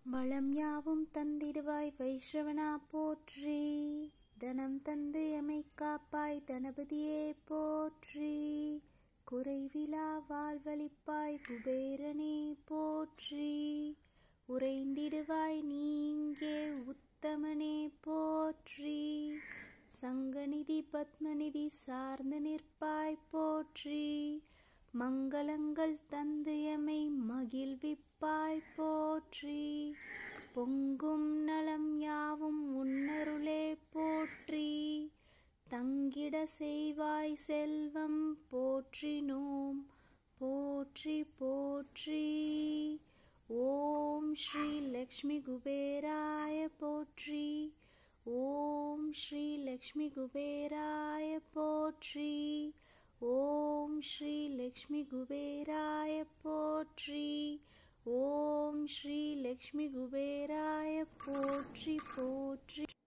வளம் யாவும் தந்திடுவாய் வைஷ்ரவனா போற்றி தனம் தந்து எமை காப்பாய் தனபதியே போற்றி குறைவிலா வாழ்வழிப்பாய் குபேரனே போற்றி உறைந்திடுவாய் நீங்கே உத்தமனே போற்றி சங்கநிதி பத்மநிதி சார்ந்து நிற்பாய் போற்றி மங்களங்கள் தந்து எமை மகிழ்விப்பாய் போற்றி பொங்கும் நலம் யாவும் உன்னருளே போற்றி தங்கிட செய்வாய் செல்வம் போற்றினோம் போற்றி போற்றி ஓம் ஸ்ரீ லக்ஷ்மி குபேராய போற்றி ஓம் ஸ்ரீ லக்ஷ்மி குபேராய போற்றி ஓம் ஸ்ரீ லக்ஷ்மி குபேராய போற்றி ஓம் ஸ்ரீ லக்ஷ்மி குபேராய போற்றி போற்றி